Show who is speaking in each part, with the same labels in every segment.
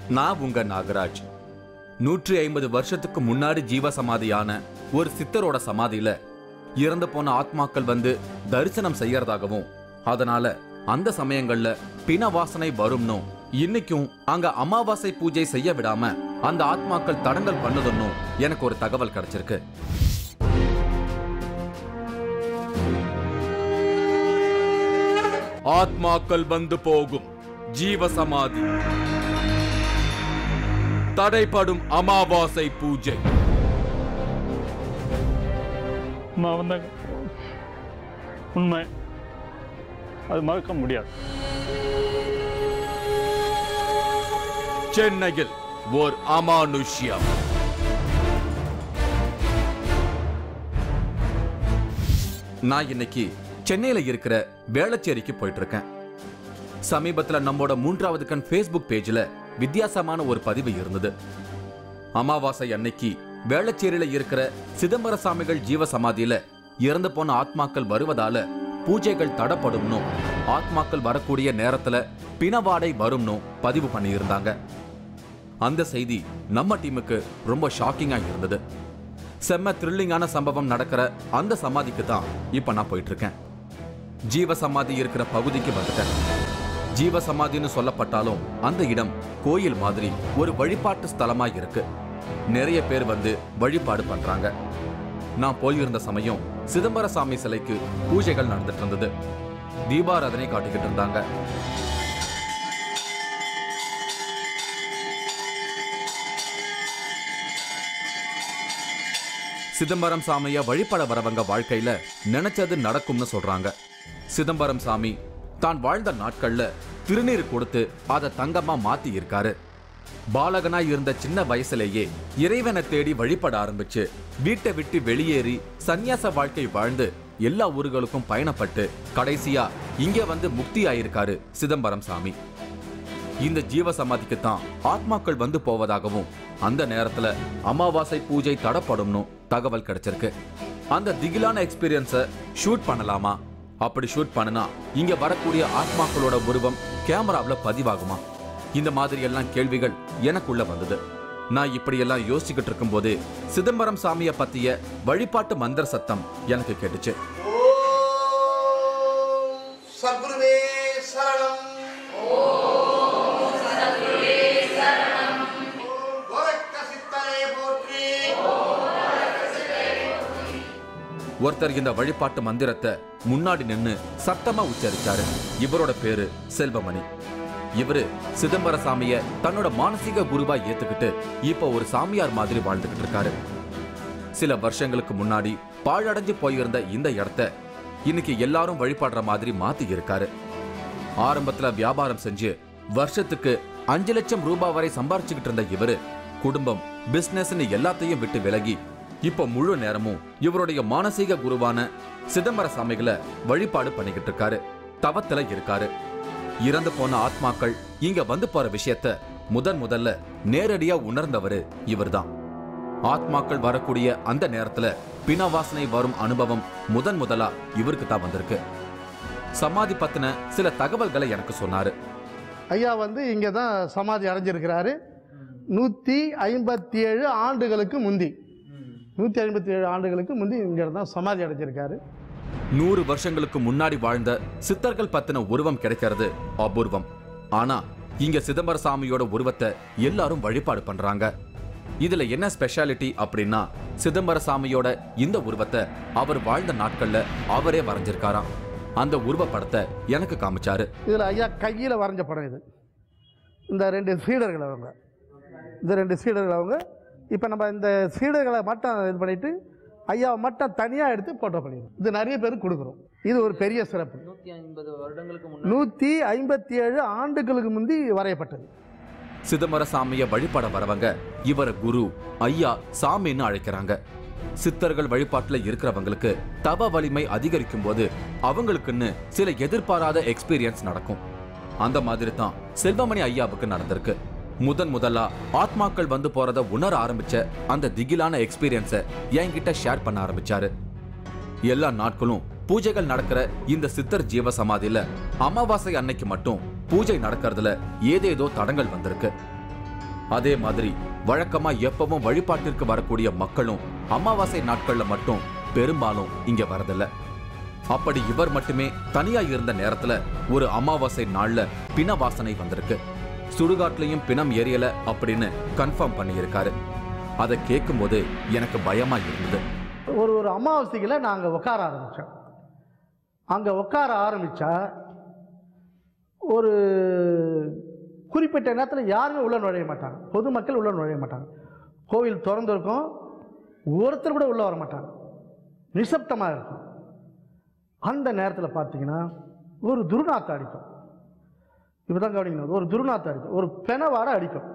Speaker 1: நான் உங்க நாகராஜ் நூற்றி ஐம்பது வருஷத்துக்கு முன்னாடி ஜீவ சமாதியான ஒரு சித்தரோட சமாதியில இறந்து போன ஆத்மாக்கள் வந்து தரிசனம் செய்யறதாகவும் அதனால அந்த சமயங்கள்ல பிண வாசனை வரும்னும் இன்னைக்கும் அங்க அமாவாசை பூஜை செய்ய விடாம அந்த ஆத்மாக்கள் தடங்கல் பண்ணுதுன்னும் எனக்கு ஒரு தகவல் கிடைச்சிருக்கு ஆத்மாக்கள் வந்து போகும் ஜீவசமாதி தடைப்படும் அமாவாசை பூஜை
Speaker 2: நான் வந்தாங்க உண்மை அது மறக்க முடியாது
Speaker 1: சென்னையில் ஓர் அமானுஷ்யம் நான் இன்னைக்கு சென்னையில இருக்கிற வேளச்சேரிக்கு போயிட்டு இருக்கேன் சமீபத்துல நம்மோட மூன்றாவது கண் ஃபேஸ்புக் பேஜ்ல வித்தியாசமான ஒரு பதிவு இருந்தது அமாவாசை அன்னைக்கு வேளச்சேரியில இருக்கிற சிதம்பர சாமிகள் ஜீவ சமாதியில இறந்து போன ஆத்மாக்கள் வருவதால பூஜைகள் தடப்படும்னும் ஆத்மாக்கள் வரக்கூடிய நேரத்துல பிணவாடை வரும்னும் பதிவு பண்ணியிருந்தாங்க அந்த செய்தி நம்ம டீமுக்கு ரொம்ப ஷாக்கிங்கா இருந்தது செம்ம த்ரில்லிங்கான சம்பவம் நடக்கிற அந்த சமாதிக்கு தான் இப்ப நான் போயிட்டு இருக்கேன் ஜீவ சமாதி இருக்கிற பகுதிக்கு வந்துட்டேன் ஜீவ சமாதின்னு சொல்லப்பட்டாலும் அந்த இடம் கோயில் மாதிரி ஒரு வழிபாட்டு ஸ்தலமா இருக்கு நிறைய பேர் வந்து வழிபாடு பண்றாங்க நான் போயிருந்த சமயம் சிதம்பர சாமி சிலைக்கு பூஜைகள் நடந்துட்டு இருந்தது தீபாராதனை காட்டிக்கிட்டு இருந்தாங்க சிதம்பரம் சாமிய வழிபட வரவங்க வாழ்க்கையில நினைச்சது நடக்கும்னு சொல்றாங்க சிதம்பரம் சாமி தான் வாழ்ந்த நாட்கள்ல திருநீர் கொடுத்து அதை தங்கமா மாத்தி இருக்காரு பாலகனா இருந்த சின்ன வயசுலேயே இறைவனை தேடி வழிபட ஆரம்பிச்சு வீட்டை விட்டு வெளியேறி சந்நியாச வாழ்க்கை வாழ்ந்து எல்லா ஊர்களுக்கும் பயணப்பட்டு கடைசியா இங்க வந்து முக்தி ஆயிருக்காரு சிதம்பரம் சாமி இந்த ஜீவ சமாதிக்கு தான் ஆத்மாக்கள் வந்து போவதாகவும் அந்த நேரத்துல அமாவாசை பூஜை தடப்படும்னு தகவல் கிடைச்சிருக்கு அந்த திகிலான எக்ஸ்பீரியன்ஸை ஷூட் பண்ணலாமா அப்படி ஷூட் பண்ணுனா இங்க வரக்கூடிய ஆத்மாக்களோட உருவம் கேமராவுல பதிவாகுமா இந்த மாதிரி எல்லாம் கேள்விகள் எனக்குள்ள வந்தது நான் இப்படியெல்லாம் யோசிச்சுக்கிட்டு இருக்கும்போது சிதம்பரம் சாமியை பத்திய வழிபாட்டு மந்திர சத்தம் எனக்கு கேட்டுச்சு
Speaker 3: சத்குருவே சரணம் கோரக்க சித்தரே போற்றி
Speaker 1: ஒருத்தர் இந்த வழிபாட்டு மந்திரத்தை முன்னாடி நின்னு சத்தமா உச்சரிச்சாரு இவரோட பேரு செல்வமணி இவரு சிதம்பர சாமிய தன்னோட மானசீக குருவா ஏத்துக்கிட்டு இப்ப ஒரு சாமியார் மாதிரி வாழ்ந்துகிட்டு இருக்காரு சில வருஷங்களுக்கு முன்னாடி பாழடைஞ்சு போயிருந்த இந்த இடத்த இன்னைக்கு எல்லாரும் வழிபடுற மாதிரி மாத்தி இருக்காரு ஆரம்பத்துல வியாபாரம் செஞ்சு வருஷத்துக்கு அஞ்சு லட்சம் ரூபாய் வரை சம்பாரிச்சுக்கிட்டு இருந்த இவரு குடும்பம் பிசினஸ்னு எல்லாத்தையும் விட்டு விலகி இப்ப முழு நேரமும் இவருடைய மானசீக குருவான சிதம்பர சாமிகளை வழிபாடு பண்ணிக்கிட்டு இருக்காரு தவத்துல இருக்காரு இறந்து போன ஆத்மாக்கள் இங்க வந்து போற விஷயத்த முதன் முதல்ல நேரடியா உணர்ந்தவரு இவர்தான் ஆத்மாக்கள் வரக்கூடிய அந்த நேரத்துல பிணவாசனை வரும் அனுபவம் முதன் முதலா இவருக்கு தான் வந்திருக்கு சமாதி பத்தின சில தகவல்களை எனக்கு சொன்னாரு
Speaker 4: ஐயா வந்து இங்கே தான் சமாதி அடைஞ்சிருக்கிறாரு நூற்றி ஐம்பத்தி ஏழு ஆண்டுகளுக்கு முந்தி நூற்றி ஐம்பத்தி ஏழு ஆண்டுகளுக்கு முந்தி இங்கே தான் சமாதி அடைஞ்சிருக்காரு
Speaker 1: நூறு வருஷங்களுக்கு முன்னாடி வாழ்ந்த சித்தர்கள் பத்தின உருவம் கிடைக்கிறது அபூர்வம் ஆனா இங்க சிதம்பர சாமியோட உருவத்தை எல்லாரும் வழிபாடு பண்றாங்க இதுல என்ன ஸ்பெஷாலிட்டி அப்படின்னா சிதம்பர சாமியோட இந்த உருவத்தை அவர் வாழ்ந்த நாட்கள்ல அவரே வரைஞ்சிருக்காராம் அந்த உருவப்படத்தை எனக்கு காமிச்சாரு
Speaker 4: இதில் ஐயா கையில் வரைஞ்ச படம் இது இந்த ரெண்டு சீடர்கள் அவங்க இந்த ரெண்டு சீடர்கள் அவங்க இப்போ நம்ம இந்த சீடர்களை மட்டும் இது பண்ணிட்டு ஐயாவை மட்டும் தனியாக எடுத்து ஃபோட்டோ பண்ணிடுறோம் இது நிறைய பேருக்கு கொடுக்குறோம் இது ஒரு பெரிய சிறப்பு
Speaker 5: நூத்தி ஐம்பது வருடங்களுக்கு முன்னாடி
Speaker 4: நூற்றி ஐம்பத்தி ஏழு ஆண்டுகளுக்கு முந்தி வரையப்பட்டது
Speaker 1: சிதம்பர சாமிய வழிபட வரவங்க இவர குரு ஐயா சாமின்னு அழைக்கிறாங்க சித்தர்கள் வழிபாட்டுல இருக்கிறவங்களுக்கு தவ வலிமை அதிகரிக்கும் போது அவங்களுக்குன்னு சில எதிர்பாராத எக்ஸ்பீரியன்ஸ் நடக்கும் அந்த மாதிரி தான் செல்வமணி ஐயாவுக்கு நடந்திருக்கு முதன் முதலா ஆத்மாக்கள் வந்து போறத உணர ஆரம்பிச்ச அந்த திகிலான எக்ஸ்பீரியன்ஸை என்கிட்ட ஷேர் பண்ண ஆரம்பிச்சாரு எல்லா நாட்களும் பூஜைகள் நடக்கிற இந்த சித்தர் ஜீவ சமாதியில அமாவாசை அன்னைக்கு மட்டும் பூஜை நடக்கிறதுல ஏதேதோ தடங்கள் வந்திருக்கு அதே மாதிரி வழக்கமா எப்பவும் வழிபாட்டிற்கு வரக்கூடிய மக்களும் அமாவாசை நாட்கள்ல மட்டும் பெரும்பாலும் இங்க வரதில்ல அப்படி இவர் மட்டுமே தனியா இருந்த நேரத்துல ஒரு அமாவாசை நாள்ல பிண வாசனை வந்திருக்கு சுடுகாட்லயும் பிணம் எரியல அப்படின்னு கன்ஃபார்ம் பண்ணியிருக்காரு அதை கேட்கும்போது எனக்கு பயமா இருந்தது
Speaker 4: ஒரு ஒரு அமாவாசைகளை நாங்கள் உட்கார ஆரம்பித்தோம் அங்கே உட்கார ஆரம்பித்தா ஒரு குறிப்பிட்ட நேரத்தில் யாருமே உள்ளே நுழைய மாட்டாங்க பொதுமக்கள் உள்ளே நுழைய மாட்டாங்க கோவில் திறந்திருக்கும் ஒருத்தர் கூட உள்ளே வர மாட்டாங்க நிசப்தமாக இருக்கும் அந்த நேரத்தில் பார்த்தீங்கன்னா ஒரு துர்நாத்தம் அடிக்கும் இப்போ தான் கவனிக்கணும் ஒரு துர்நாத்தம் அடிக்கும் ஒரு பெணவாடை அடிக்கும்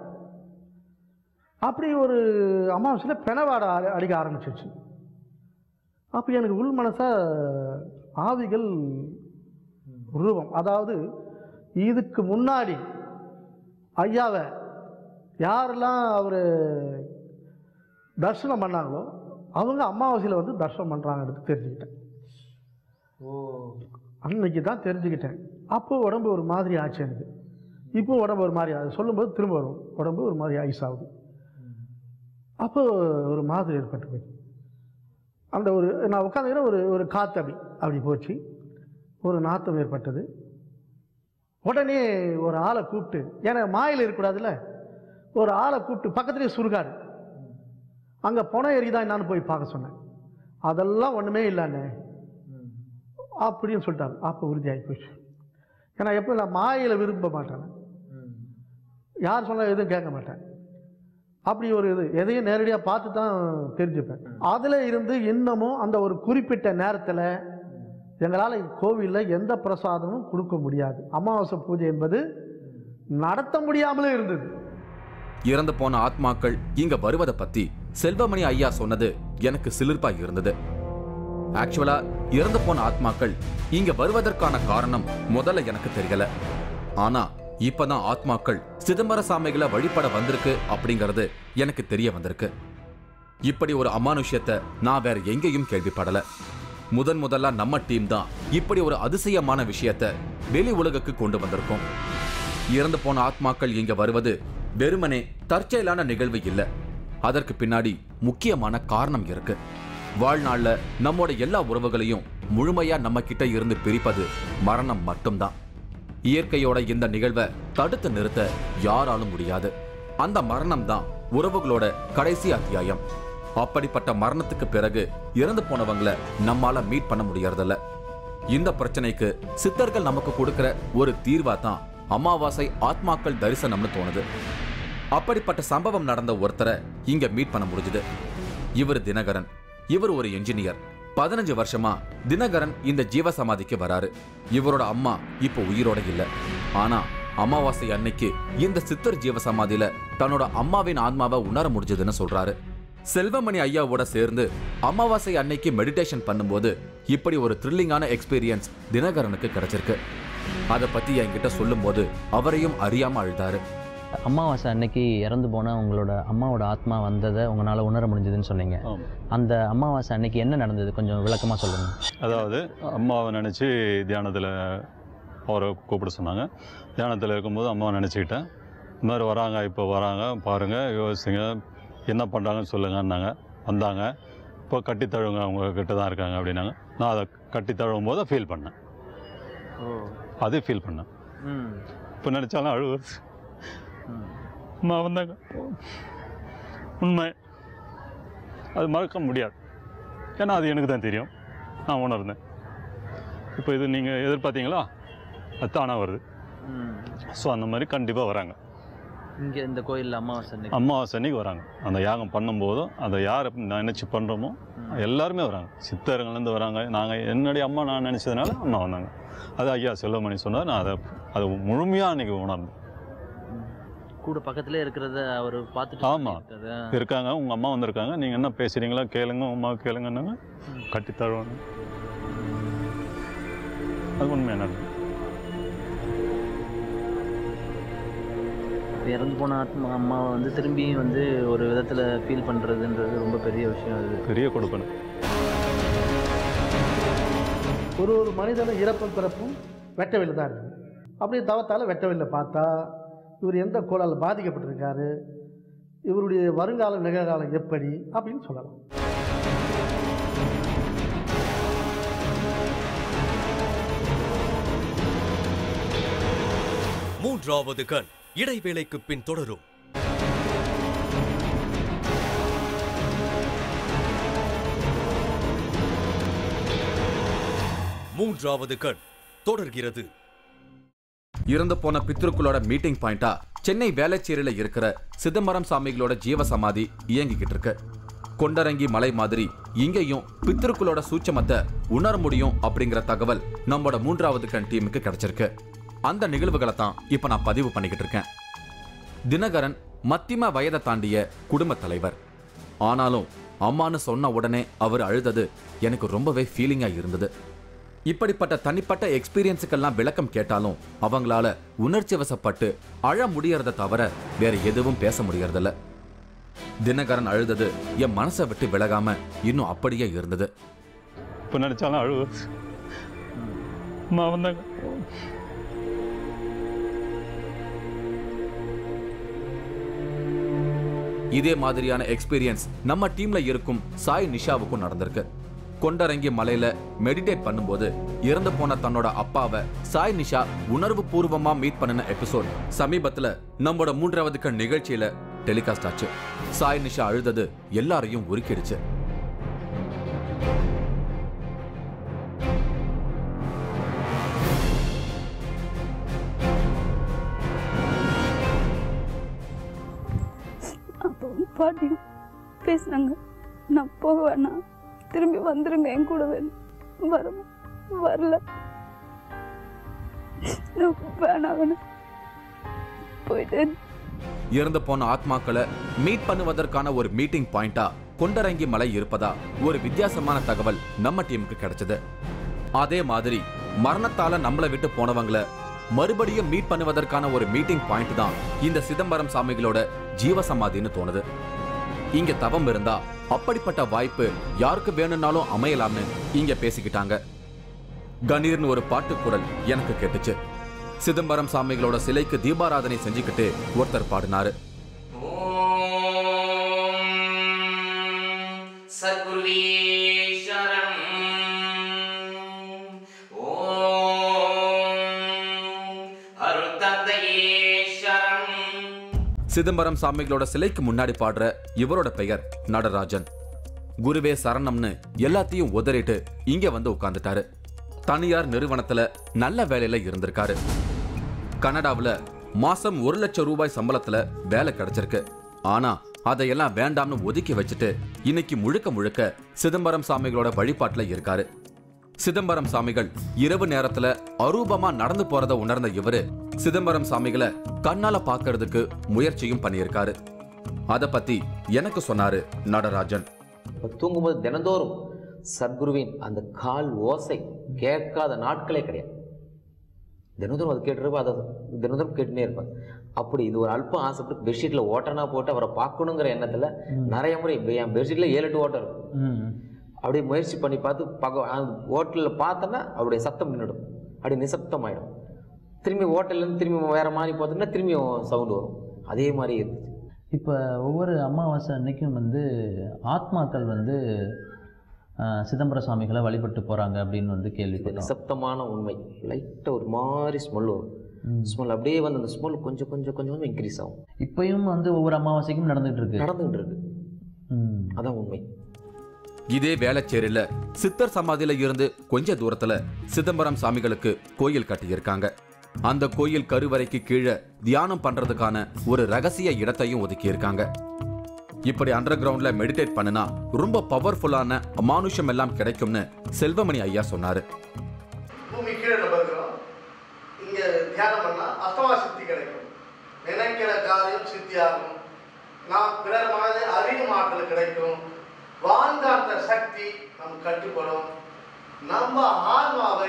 Speaker 4: அப்படி ஒரு அமாவாசையில் பெணவாடை அடி- அடிக்க ஆரம்பிச்சிச்சு அப்போ எனக்கு உள் மனசா ஆவிகள் உருவம் அதாவது இதுக்கு முன்னாடி ஐயாவை யாரெல்லாம் அவர் தரிசனம் பண்ணாங்களோ அவங்க அமாவாசையில் வந்து தரிசனம் பண்ணுறாங்கிறது தெரிஞ்சுக்கிட்டேன்
Speaker 5: ஓ
Speaker 4: அன்னைக்கு தான் தெரிஞ்சுக்கிட்டேன் அப்போ உடம்பு ஒரு மாதிரி ஆச்சு எனக்கு இப்போ உடம்பு ஒரு மாதிரி ஆகுது சொல்லும்போது திரும்ப வரும் உடம்பு ஒரு மாதிரி ஐஸ் ஆகுது அப்போ ஒரு மாதிரி ஏற்பட்டு போச்சு அந்த ஒரு நான் உட்காந்துக்கிற ஒரு ஒரு காற்று அப்படி அப்படி போச்சு ஒரு நாத்தம் ஏற்பட்டது உடனே ஒரு ஆளை கூப்பிட்டு ஏன்னா மாயில் இருக்கக்கூடாதுல்ல ஒரு ஆளை கூப்பிட்டு பக்கத்துலேயே சுருகாடு அங்கே பணம் எரியுதா என்னான்னு போய் பார்க்க சொன்னேன் அதெல்லாம் ஒன்றுமே இல்லைண்ணே அப்படின்னு சொல்லிட்டாங்க அப்போ உறுதியாகி போச்சு ஏன்னா எப்போ நான் மாயில விரும்ப மாட்டேன் யார் சொன்னால் எதுவும் கேட்க மாட்டேன் அப்படி ஒரு இது எதையும் நேரடியாக பார்த்து தான் தெரிஞ்சுப்பேன் அதில் இருந்து இன்னமும் அந்த ஒரு குறிப்பிட்ட நேரத்தில் எங்களால் கோவிலில் எந்த பிரசாதமும் கொடுக்க முடியாது அமாவாசை பூஜை என்பது நடத்த முடியாமலே இருந்தது
Speaker 1: இறந்து போன ஆத்மாக்கள் இங்க வருவதை பத்தி செல்வமணி ஐயா சொன்னது எனக்கு சிலிர்ப்பா இருந்தது ஆக்சுவலா இறந்து போன ஆத்மாக்கள் இங்க வருவதற்கான காரணம் முதல்ல எனக்கு தெரியல ஆனா இப்பதான் ஆத்மாக்கள் சிதம்பர சாமிகளை வழிபட வந்திருக்கு அப்படிங்கறது எனக்கு தெரிய வந்திருக்கு இப்படி ஒரு அமானுஷ்யத்தை நான் வேற எங்கேயும் கேள்விப்படல முதன் முதல்ல நம்ம டீம் தான் இப்படி ஒரு அதிசயமான விஷயத்தை வெளி உலகுக்கு கொண்டு வந்திருக்கோம் இறந்து போன ஆத்மாக்கள் இங்க வருவது வெறுமனே தற்செயலான நிகழ்வு இல்ல அதற்கு பின்னாடி முக்கியமான காரணம் இருக்கு வாழ்நாள்ல நம்மோட எல்லா உறவுகளையும் முழுமையா நம்ம கிட்ட இருந்து பிரிப்பது மரணம் மட்டும்தான் இயற்கையோட இந்த நிகழ்வை தடுத்து நிறுத்த யாராலும் முடியாது அந்த மரணம் தான் உறவுகளோட கடைசி அத்தியாயம் அப்படிப்பட்ட மரணத்துக்கு பிறகு இறந்து போனவங்களை நம்மால மீட் பண்ண முடியறதில்ல இந்த பிரச்சனைக்கு சித்தர்கள் நமக்கு கொடுக்கிற ஒரு தீர்வா தான் அமாவாசை ஆத்மாக்கள் தரிசனம்னு தோணுது அப்படிப்பட்ட சம்பவம் நடந்த ஒருத்தரை இங்க மீட் பண்ண முடிஞ்சது இவர் தினகரன் இவர் ஒரு என்ஜினியர் பதினஞ்சு வருஷமா தினகரன் இந்த ஜீவசமாதிக்கு வராரு இவரோட அம்மா இப்போ உயிரோட இல்ல ஆனா அமாவாசை அன்னைக்கு இந்த சித்தர் ஜீவசமாதியில தன்னோட அம்மாவின் ஆன்மாவை உணர முடிஞ்சதுன்னு சொல்றாரு செல்வமணி ஐயாவோட சேர்ந்து அமாவாசை அன்னைக்கு மெடிடேஷன் பண்ணும்போது இப்படி ஒரு த்ரில்லிங்கான எக்ஸ்பீரியன்ஸ் தினகரனுக்கு கிடைச்சிருக்கு அதை பத்தி என்கிட்ட சொல்லும்போது அவரையும் அறியாம அழுதாரு
Speaker 5: அமாவாசை அன்னைக்கு இறந்து போன உங்களோட அம்மாவோட ஆத்மா வந்ததை உங்களால் உணர முடிஞ்சதுன்னு சொன்னீங்க
Speaker 2: ஆமாம்
Speaker 5: அந்த அமாவாசை அன்னைக்கு என்ன நடந்தது கொஞ்சம் விளக்கமாக சொல்லுங்க
Speaker 2: அதாவது அம்மாவை நினச்சி தியானத்தில் அவரை கூப்பிட சொன்னாங்க தியானத்தில் இருக்கும்போது அம்மாவை நினச்சிக்கிட்டேன் இந்த மாதிரி வராங்க இப்போ வராங்க பாருங்கள் யோசிங்க என்ன பண்ணுறாங்கன்னு சொல்லுங்கன்னாங்க வந்தாங்க இப்போ கட்டி தழுவுங்க அவங்க கிட்ட தான் இருக்காங்க அப்படின்னாங்க நான் அதை கட்டி தழுவும் போது ஃபீல் பண்ணேன் அது ஃபீல் பண்ணேன் இப்போ நினச்சாலும் அழுவுது அம்மா வந்தாங்க உண்மை அது மறக்க முடியாது ஏன்னா அது எனக்கு தான் தெரியும் நான் உணர்ந்தேன் இப்போ இது நீங்கள் எதிர்பார்த்தீங்களா அது தானாக வருது ஸோ அந்த மாதிரி கண்டிப்பாக வராங்க
Speaker 5: இங்கே இந்த கோயிலில் அமாவாசை அன்னைக்கு
Speaker 2: அமாவாசை அன்னைக்கு வராங்க அந்த யாகம் பண்ணும்போதும் அதை யாரை நினச்சி பண்ணுறோமோ எல்லாருமே வராங்க சித்தருங்கள்லேருந்து வராங்க நாங்கள் என்னுடைய அம்மா நான் நினச்சதுனால அம்மா வந்தாங்க அது ஐயா செல்வமணி சொன்னார் நான் அதை அது முழுமையாக அன்றைக்கி உணர்ந்தேன்
Speaker 5: கூட பக்கத்துலேயே இருக்கிறத அவர் பார்த்துட்டு
Speaker 2: ஆமா.
Speaker 5: சொல்லியிருக்காரு.
Speaker 2: இருக்காங்க உங்கள் அம்மா வந்திருக்காங்க நீங்கள் என்ன பேசுகிறீங்களா கேளுங்க உங்கள் அம்மா கேளுங்கன்னாங்க கட்டி தழுவாங்க அது உண்மை நடந்தது
Speaker 5: இப்ப இறந்து போன ஆத்மா அம்மாவை வந்து திரும்பியும் வந்து ஒரு விதத்தில் ஃபீல் பண்ணுறதுன்றது ரொம்ப பெரிய விஷயம் அது
Speaker 2: பெரிய கொடுப்பனை
Speaker 4: ஒரு ஒரு மனிதனும் இறப்பும் பிறப்பும் வெட்ட வெளில தான் இருக்குது அப்படியே தவத்தால் வெட்ட வெளில பார்த்தா இவர் எந்த கோளால் பாதிக்கப்பட்டிருக்காரு இவருடைய வருங்காலம் நிகழ்காலம் எப்படி அப்படின்னு சொல்லலாம்
Speaker 6: மூன்றாவது கண் இடைவேளைக்கு பின் தொடரும் மூன்றாவது கண் தொடர்கிறது
Speaker 1: இறந்து போன பித்ருக்களோட மீட்டிங் பாயிண்டா சென்னை வேளச்சேரியில இருக்கிற சிதம்பரம் சாமிகளோட ஜீவ சமாதி இயங்கிக்கிட்டு இருக்கு கொண்டரங்கி மலை மாதிரி இங்கேயும் பித்ருக்களோட சூட்சமத்தை உணர முடியும் அப்படிங்கிற தகவல் நம்மளோட மூன்றாவது கண் டீமுக்கு கிடைச்சிருக்கு அந்த நிகழ்வுகளை தான் இப்ப நான் பதிவு பண்ணிக்கிட்டு இருக்கேன் தினகரன் மத்திம வயதை தாண்டிய குடும்ப தலைவர் ஆனாலும் அம்மான்னு சொன்ன உடனே அவர் அழுதது எனக்கு ரொம்பவே ஃபீலிங்கா இருந்தது இப்படிப்பட்ட தனிப்பட்ட எக்ஸ்பீரியன்ஸுக்கெல்லாம் விளக்கம் கேட்டாலும் அவங்களால உணர்ச்சி வசப்பட்டு அழ முடியறத தவிர வேற எதுவும் பேச முடியறதில்ல தினகரன் அழுதது என் மனசை விட்டு விலகாம இன்னும் அப்படியே இருந்தது
Speaker 2: இப்போ நினச்சாலும் அழுவு அம்மா வந்தாங்க
Speaker 1: இதே மாதிரியான எக்ஸ்பீரியன்ஸ் நம்ம டீம்ல இருக்கும் சாய் நிஷாவுக்கும் நடந்திருக்கு கொண்டரங்கி மலையில மெடிடேட் பண்ணும்போது இறந்து போன தன்னோட அப்பாவை சாய் நிஷா உணர்வு பூர்வமா மீட் பண்ணின எபிசோட் சமீபத்துல நம்மளோட மூன்றாவது கண் நிகழ்ச்சியில டெலிகாஸ்ட் ஆச்சு சாய் நிஷா அழுதது எல்லாரையும் உருக்கிடுச்சு
Speaker 7: அப்பவும் பாட்டியும் பேசுனாங்க நான் போக வேணாம் திரும்பி வந்துருங்க என் கூடவே வர வரல நான் வேணாம் வேணாம் போயிட்டேன்
Speaker 1: இறந்து போன ஆத்மாக்களை மீட் பண்ணுவதற்கான ஒரு மீட்டிங் பாயிண்டா கொண்டரங்கி மலை இருப்பதா ஒரு வித்தியாசமான தகவல் நம்ம டீமுக்கு கிடைச்சது அதே மாதிரி மரணத்தால நம்மளை விட்டு போனவங்கள மறுபடியும் மீட் பண்ணுவதற்கான ஒரு மீட்டிங் பாயிண்ட் தான் இந்த சிதம்பரம் சாமிகளோட ஜீவசமாதின்னு தோணுது இங்க தவம் இருந்தா அப்படிப்பட்ட வாய்ப்பு யாருக்கு வேணும்னாலும் அமையலாம்னு இங்க பேசிக்கிட்டாங்க கணீர்னு ஒரு பாட்டுக்குரல் எனக்கு கேட்டுச்சு சிதம்பரம் சாமிகளோட சிலைக்கு தீபாராதனை செஞ்சுக்கிட்டு ஒருத்தர் பாடினாரு
Speaker 8: சத்குருவே சரணம் ஓம் அருள் தந்தையே சரணம்
Speaker 1: சிதம்பரம் சாமிகளோட சிலைக்கு முன்னாடி பாடுற இவரோட பெயர் நடராஜன் குருவே சரணம்னு எல்லாத்தையும் உதறிட்டு இங்க வந்து உட்கார்ந்துட்டாரு தனியார் நிறுவனத்துல நல்ல வேலையில இருந்திருக்காரு கனடாவுல மாசம் ஒரு லட்சம் ரூபாய் சம்பளத்துல வேலை கிடைச்சிருக்கு ஆனா அதையெல்லாம் வேண்டாம்னு ஒதுக்கி வச்சுட்டு இன்னைக்கு முழுக்க முழுக்க சிதம்பரம் சாமிகளோட வழிபாட்டுல இருக்காரு சிதம்பரம் சாமிகள் இரவு நேரத்துல அரூபமா நடந்து போறத உணர்ந்த இவரு சிதம்பரம் சாமிகளை கண்ணால பார்க்கிறதுக்கு முயற்சியும் பண்ணியிருக்காரு அத பத்தி எனக்கு சொன்னாரு நடராஜன்
Speaker 9: இப்போ தூங்கும்போது தினந்தோறும் சத்குருவின் அந்த கால் ஓசை கேட்காத நாட்களே கிடையாது தினந்தோறும் அது கேட்டுருப்ப அதை தினந்தோறும் கேட்டுனே இருப்பேன் அப்படி இது ஒரு அல்பம் ஆசைப்பட்டு பெட்ஷீட்டில் ஓட்டனா போட்டு அவரை பார்க்கணுங்கிற எண்ணத்தில் நிறைய முறை இப்ப என் பெட்ஷீட்டில் ஏழு எட்டு ஓட்டம் இருக்கும் அப்படியே முயற்சி பண்ணி பார்த்து பக அந்த ஹோட்டலில் பார்த்தோன்னா அவருடைய சத்தம் நின்றுடும் அப்படி நிசப்தம் ஆகிடும் திரும்பி ஹோட்டல்லேருந்து திரும்பி வேறு மாதிரி பார்த்தோம்னா திரும்பி சவுண்டு வரும் அதே மாதிரி இருந்துச்சு
Speaker 5: இப்போ ஒவ்வொரு அமாவாசை அன்னைக்கும் வந்து ஆத்மாக்கள் வந்து ஆஹ், சிதம்பர சுவாமிகளை வழிபட்டு போகிறாங்க அப்படின்னு வந்து
Speaker 9: இது
Speaker 5: கேள்விப்பட்டோம்
Speaker 9: நிசப்தமான உண்மை லைட்டாக ஒரு மாதிரி ஸ்மெல் வரும்
Speaker 5: ம்.
Speaker 9: ஸ்மெல் அப்படியே வந்து அந்த ஸ்மெல் கொஞ்சம் கொஞ்சம் கொஞ்சம் கொஞ்சம் இன்க்ரீஸ் ஆகும்
Speaker 5: இப்பயும் வந்து ஒவ்வொரு அமாவாசைக்கும் நடந்துகிட்டு இருக்கு
Speaker 9: நடந்துகிட்டு இருக்கு
Speaker 5: ம்.
Speaker 9: அதான் உண்மை
Speaker 1: இதே வேளச்சேரியில சித்தர் சமாதியில இருந்து கொஞ்ச தூரத்துல சிதம்பரம் சாமிகளுக்கு கோயில் கட்டியிருக்காங்க அந்த கோயில் கருவறைக்கு கீழே தியானம் பண்றதுக்கான ஒரு ரகசிய இடத்தையும் ஒதுக்கி இருக்காங்க இப்படி அண்டர் கிரவுண்ட்ல மெடிடேட் பண்ணுனா ரொம்ப பவர்ஃபுல்லான அமானுஷம் எல்லாம் கிடைக்கும்னு செல்வமணி ஐயா சொன்னாரு
Speaker 4: பூமி கீழே நம்ம இருக்கிறோம் இங்கே தியானம் பண்ணால் அஷ்டமா சித்தி கிடைக்கும் நினைக்கிற காரியம் சித்தியாகும் நாம் பிறர் மனதை அறியும் ஆற்றல் கிடைக்கும் வாழ்ந்தாந்த சக்தி நம் கட்டுப்படும் நம்ம ஆன்மாவை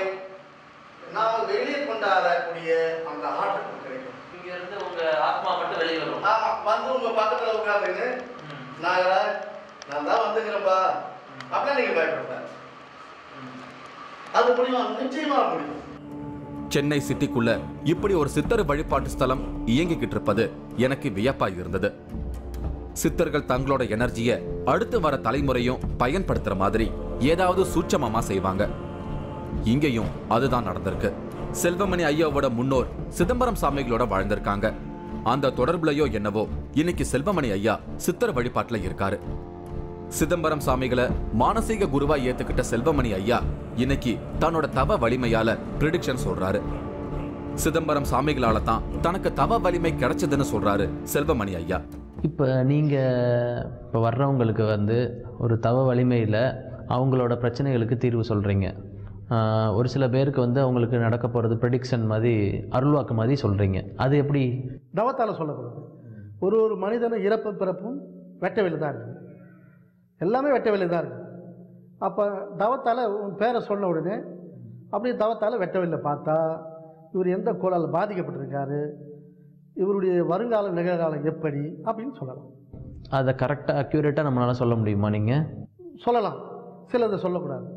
Speaker 4: நாம் வெளியே கொண்டாடக்கூடிய அந்த ஆற்றல் நமக்கு கிடைக்கும்
Speaker 8: இங்க இருந்து உங்க ஆத்மா மட்டும் வெளியே வரும்
Speaker 4: ஆமாம் வந்து உங்கள் பக்கத்தில் உட்காந்துன்னு நாகராஜ் நான் தான் வந்துக்கிறேன்பா அப்படின்னா நீங்கள் பயப்படக்கூடாது அது முடியுமா நிச்சயமாக முடியும்
Speaker 1: சென்னை சிட்டிக்குள்ள இப்படி ஒரு சித்தர் வழிபாட்டு ஸ்தலம் இயங்கிக்கிட்டு இருப்பது எனக்கு வியப்பா இருந்தது சித்தர்கள் தங்களோட எனர்ஜிய அடுத்து வர தலைமுறையும் பயன்படுத்துற மாதிரி ஏதாவது சூட்சமமா செய்வாங்க இங்கேயும் அதுதான் நடந்திருக்கு செல்வமணி ஐயாவோட முன்னோர் சிதம்பரம் சாமிகளோட வாழ்ந்திருக்காங்க அந்த தொடர்புலயோ என்னவோ இன்னைக்கு செல்வமணி ஐயா சித்தர் வழிபாட்டுல இருக்காரு சிதம்பரம் சாமிகளை மானசீக குருவா ஏத்துக்கிட்ட செல்வமணி ஐயா இன்னைக்கு தன்னோட தவ வலிமையால ப்ரிடிக்ஷன் சொல்றாரு சிதம்பரம் சாமிகளால தான் தனக்கு தவ வலிமை கிடைச்சதுன்னு சொல்றாரு செல்வமணி ஐயா
Speaker 5: இப்போ நீங்கள் இப்போ வர்றவங்களுக்கு வந்து ஒரு தவ வலிமையில் அவங்களோட பிரச்சனைகளுக்கு தீர்வு சொல்கிறீங்க ஒரு சில பேருக்கு வந்து அவங்களுக்கு நடக்க போகிறது ப்ரெடிக்ஷன் மாதிரி அருள்வாக்கு மாதிரி சொல்கிறீங்க அது எப்படி
Speaker 4: தவத்தால் சொல்லப்படுது ஒரு ஒரு மனிதனும் இறப்பு பிறப்பும் வெட்ட வெளி தான் இருக்குது எல்லாமே வெட்ட வெளி தான் இருக்குது அப்போ தவத்தால் உன் பேரை சொன்ன உடனே அப்படியே தவத்தால் வெட்ட வெளில பார்த்தா இவர் எந்த கோளால் பாதிக்கப்பட்டிருக்காரு இவருடைய வருங்காலம் நிகழ்காலம் எப்படி அப்படின்னு சொல்லலாம்
Speaker 5: அதை கரெக்டாக அக்யூரேட்டாக நம்மளால் சொல்ல முடியுமா நீங்கள்
Speaker 4: சொல்லலாம் சிலதை சொல்லக்கூடாது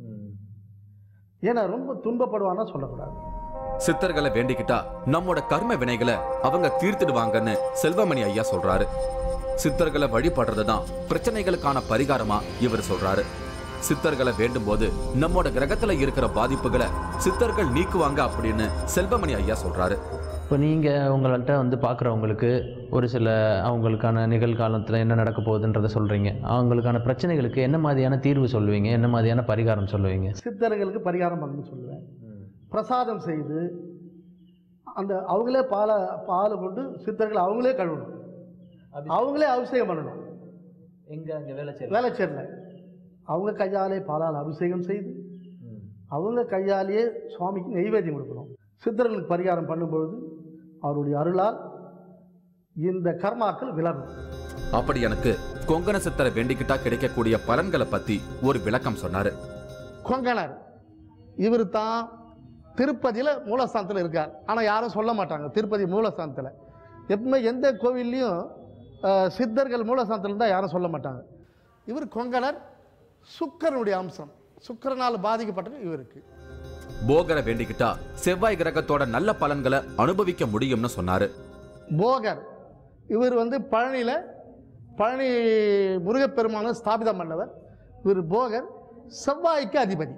Speaker 4: ஏன்னா ரொம்ப துன்பப்படுவான்னா சொல்லக்கூடாது
Speaker 1: சித்தர்களை வேண்டிக்கிட்டா நம்மோட கர்ம வினைகளை அவங்க தீர்த்திடுவாங்கன்னு செல்வமணி ஐயா சொல்றாரு சித்தர்களை வழிபடுறது தான் பிரச்சனைகளுக்கான பரிகாரமா இவர் சொல்றாரு சித்தர்களை வேண்டும் போது நம்மோட கிரகத்துல இருக்கிற பாதிப்புகளை சித்தர்கள் நீக்குவாங்க அப்படின்னு செல்வமணி ஐயா சொல்றாரு
Speaker 5: இப்போ நீங்கள் உங்கள்கிட்ட வந்து பார்க்குறவங்களுக்கு ஒரு சில அவங்களுக்கான நிகழ்காலத்தில் என்ன நடக்க போகுதுன்றதை சொல்கிறீங்க அவங்களுக்கான பிரச்சனைகளுக்கு என்ன மாதிரியான தீர்வு சொல்லுவீங்க என்ன மாதிரியான பரிகாரம் சொல்லுவீங்க
Speaker 4: சித்தர்களுக்கு பரிகாரம் பண்ணணும்னு சொல்லுவேன் பிரசாதம் செய்து அந்த அவங்களே பாலை பால் கொண்டு சித்தர்கள் அவங்களே கழுவணும் அவங்களே அபிஷேகம் பண்ணணும்
Speaker 5: எங்கே அங்கே வேலை
Speaker 4: வேலைச்சேரில் அவங்க கையாலே பாலால் அபிஷேகம் செய்து அவங்க கையாலேயே சுவாமிக்கு நெய்வேத்தியம் கொடுக்கணும் சித்தர்களுக்கு பரிகாரம் பண்ணும்பொழுது அவருடைய அருளால் இந்த கர்மாக்கள் விலகும்
Speaker 1: அப்படி எனக்கு கொங்கண சித்தரை வேண்டிக்கிட்டா கிடைக்கக்கூடிய பலன்களை பத்தி ஒரு விளக்கம் சொன்னாரு
Speaker 4: கொங்கணர் இவர் தான் திருப்பதியில் மூலஸ்தானத்தில் இருக்கார் ஆனால் யாரும் சொல்ல மாட்டாங்க திருப்பதி மூலஸ்தானத்தில் எப்பவுமே எந்த கோவில்லையும் அஹ், சித்தர்கள் மூலஸ்தானத்தில் இருந்தால் யாரும் சொல்ல மாட்டாங்க இவர் கொங்கணர் சுக்கரனுடைய அம்சம் சுக்கரனால் பாதிக்கப்பட்டது இவருக்கு
Speaker 1: போகரை வேண்டிக்கிட்டா செவ்வாய் கிரகத்தோட நல்ல பலன்களை அனுபவிக்க முடியும்னு சொன்னாரு
Speaker 4: போகர் இவர் வந்து பழனியில் பழனி முருகப்பெருமானை ஸ்தாபிதம் பண்ணவர் இவர் போகர் செவ்வாய்க்கு அதிபதி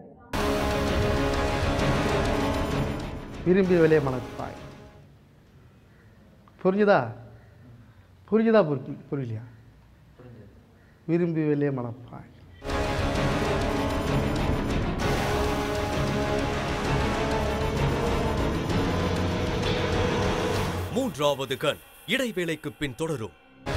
Speaker 4: விரும்பி வெளியே மனப்பாய் புரிஞ்சுதா புரிஞ்சுதா புரி புரியலையா விரும்பி வெளியே மனப்பாய்
Speaker 6: மூன்றாவது கண் இடைவேளைக்கு பின் தொடரும்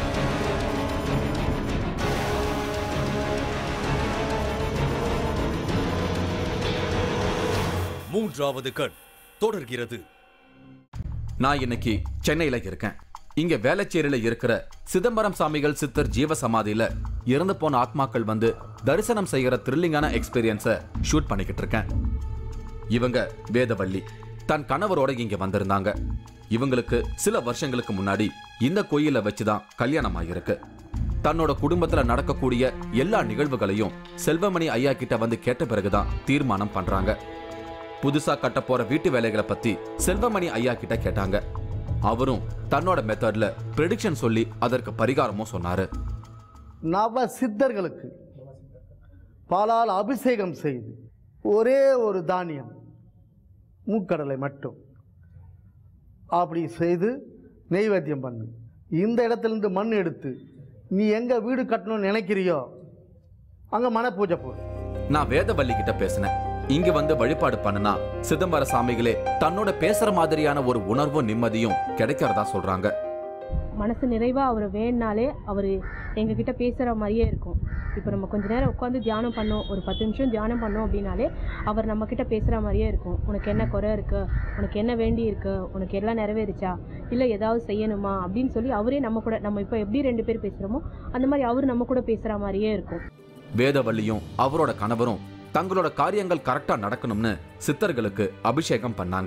Speaker 6: மூன்றாவது கண் தொடர்கிறது
Speaker 1: நான் இன்னைக்கு சென்னையில இருக்கேன் இங்க வேளச்சேரியில இருக்கிற சிதம்பரம் சாமிகள் சித்தர் ஜீவ சமாதியில இறந்து போன ஆத்மாக்கள் வந்து தரிசனம் செய்யற த்ரில்லிங்கான எக்ஸ்பீரியன்ஸை ஷூட் பண்ணிக்கிட்டு இருக்கேன் இவங்க வேதவள்ளி தன் கணவரோட இங்க வந்திருந்தாங்க இவங்களுக்கு சில வருஷங்களுக்கு முன்னாடி இந்த கோயில வச்சுதான் கல்யாணம் ஆகியிருக்கு தன்னோட குடும்பத்துல நடக்கக்கூடிய எல்லா நிகழ்வுகளையும் செல்வமணி ஐயா கிட்ட வந்து கேட்ட பிறகுதான் தீர்மானம் பண்றாங்க புதுசா கட்ட போற வீட்டு வேலைகளை பத்தி செல்வமணி ஐயா கிட்ட கேட்டாங்க அவரும் தன்னோட மெத்தட்ல ப்ரெடிக்ஷன் சொல்லி அதற்கு பரிகாரமும் சொன்னாரு
Speaker 4: நவ சித்தர்களுக்கு பாலால் அபிஷேகம் செய்து ஒரே ஒரு தானியம் மூக்கடலை மட்டும் அப்படி செய்து நெய்வேத்தியம் பண்ணு இந்த இடத்துலேருந்து மண் எடுத்து நீ எங்கே வீடு கட்டணும்னு நினைக்கிறியோ அங்கே மன பூஜை போடு
Speaker 1: நான் வேதவள்ளி கிட்ட பேசினேன் இங்க வந்து வழிபாடு பண்ணுனா சிதம்பர சாமிகளே தன்னோட பேசுற மாதிரியான ஒரு உணர்வும் நிம்மதியும் கிடைக்கிறதா சொல்றாங்க
Speaker 10: மனசு நிறைவாக அவர் வேணுனாலே அவர் எங்ககிட்ட பேசுகிற மாதிரியே இருக்கும் இப்போ நம்ம கொஞ்ச நேரம் உட்காந்து தியானம் பண்ணோம் ஒரு பத்து நிமிஷம் தியானம் பண்ணோம் அப்படின்னாலே அவர் நம்மக்கிட்ட பேசுகிற மாதிரியே இருக்கும் உனக்கு என்ன குறை இருக்குது உனக்கு என்ன வேண்டி இருக்கு உனக்கு எல்லாம் நிறைவேறுச்சா இல்லை ஏதாவது செய்யணுமா அப்படின்னு சொல்லி அவரே நம்ம கூட நம்ம இப்போ எப்படி ரெண்டு பேர் பேசுகிறோமோ அந்த மாதிரி அவர் நம்ம கூட பேசுகிற மாதிரியே இருக்கும்
Speaker 1: வேதவள்ளியும் அவரோட கணவரும் தங்களோட காரியங்கள் கரெக்டா நடக்கணும்னு சித்தர்களுக்கு அபிஷேகம் பண்ணாங்க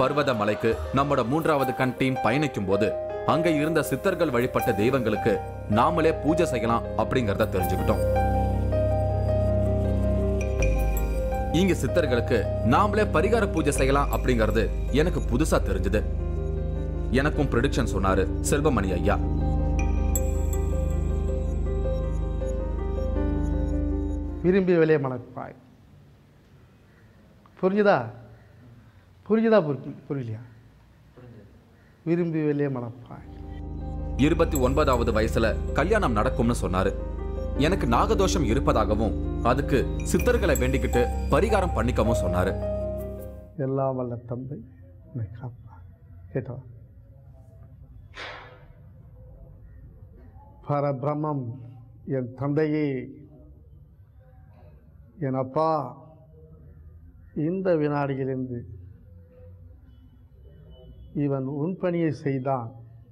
Speaker 1: பர்வத மலைக்கு நம்மோட மூன்றாவது கண் டீம் பயணிக்கும் போது அங்க இருந்த சித்தர்கள் வழிபட்ட தெய்வங்களுக்கு நாமளே பூஜை செய்யலாம் அப்படிங்கறத தெரிஞ்சுக்கிட்டோம் இங்க சித்தர்களுக்கு நாமளே பரிகார பூஜை செய்யலாம் அப்படிங்கறது எனக்கு புதுசா தெரிஞ்சது எனக்கும் ப்ரெடிக்ஷன் சொன்னாரு செல்வமணி ஐயா
Speaker 4: விரும்பி வெளியே மணப்பாய் புரிஞ்சுதா புரிஞ்சுதா புரிஞ்சு புரியலையா விரும்பி வெளியே மணப்பாய்
Speaker 1: இருபத்தி ஒன்பதாவது வயசுல கல்யாணம் நடக்கும்னு சொன்னாரு எனக்கு நாகதோஷம் இருப்பதாகவும் அதுக்கு சித்தர்களை வேண்டிக்கிட்டு பரிகாரம் பண்ணிக்கவும் சொன்னாரு
Speaker 4: எல்லாம் வல்ல தந்தை என்னை காப்பா கேட்டவா பரபிரம்மம் என் தந்தையே என் அப்பா இந்த வினாடியிலிருந்து இவன் உன் பணியை செய்தான்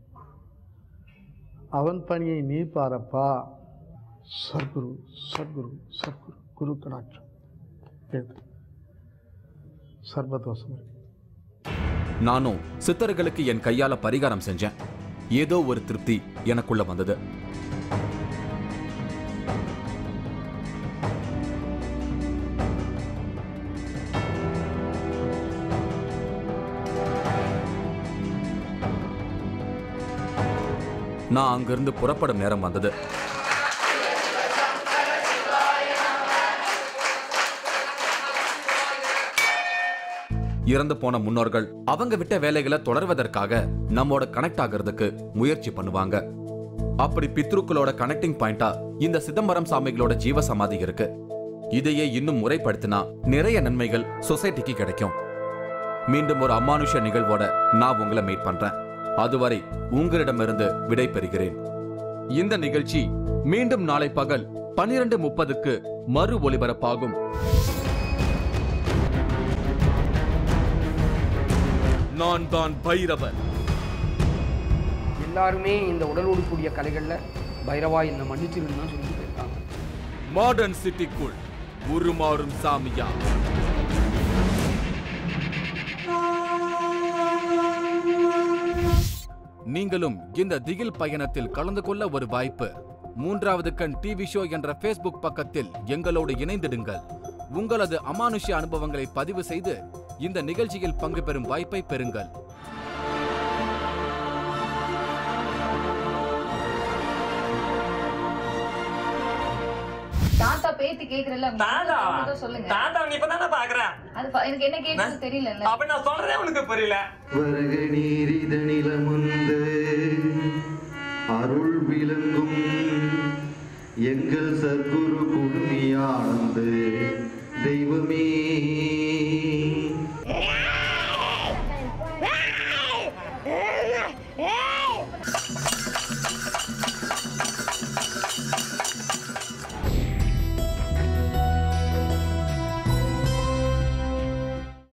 Speaker 4: அவன் பணியை நீ பாரப்பா சர்க்குரு சர்க்குரு சர்க்குரு குரு கடாட்சம் எழுது சர்வதோஷம் இருக்கு
Speaker 1: நானும் சித்தர்களுக்கு என் கையால பரிகாரம் செஞ்சேன் ஏதோ ஒரு திருப்தி எனக்குள்ள வந்தது நான் அங்கிருந்து புறப்படும் நேரம் வந்தது இறந்து போன முன்னோர்கள் அவங்க விட்ட வேலைகளை தொடர்வதற்காக நம்மோட கனெக்ட் ஆகிறதுக்கு முயற்சி பண்ணுவாங்க அப்படி பித்ருக்களோட கனெக்டிங் பாயிண்டா இந்த சிதம்பரம் சாமிகளோட ஜீவ சமாதி இருக்கு இதையே இன்னும் முறைப்படுத்தினா நிறைய நன்மைகள் சொசைட்டிக்கு கிடைக்கும் மீண்டும் ஒரு அமானுஷ நிகழ்வோட நான் உங்களை மீட் பண்றேன் அதுவரை உங்களிடமிருந்து விடை பெறுகிறேன் இந்த நிகழ்ச்சி மீண்டும் நாளை பகல் பனிரெண்டு முப்பதுக்கு மறு ஒளிபரப்பாகும் நான் தான் பைரவர்
Speaker 11: எல்லாருமே இந்த உடலோடு கூடிய கலைகளில் பைரவா என்னை மன்னிச்சிருன்னு தான் சொல்லிட்டு போயிருக்காங்க
Speaker 1: மாடர்ன் சிட்டிக்குள் உருமாறும் சாமியா நீங்களும் இந்த திகில் பயணத்தில் கலந்து கொள்ள ஒரு வாய்ப்பு மூன்றாவது கண் டிவி ஷோ என்ற ஃபேஸ்புக் பக்கத்தில் எங்களோடு இணைந்திடுங்கள் உங்களது அமானுஷ்ய அனுபவங்களை பதிவு செய்து இந்த நிகழ்ச்சியில் பங்கு பெறும் வாய்ப்பை பெறுங்கள்
Speaker 12: தாத்தா பேத்தி கேக்குறல
Speaker 13: தாத்தா
Speaker 12: சொல்லுங்க
Speaker 13: தாத்தா நீ இப்பதானே பாக்குறேன்
Speaker 12: அது ப- எனக்கு என்ன கேக்குறது தெரியல
Speaker 13: அப்ப நான் சொல்றதே உனக்கு புரியல
Speaker 14: வரக நீரிதனில முந்து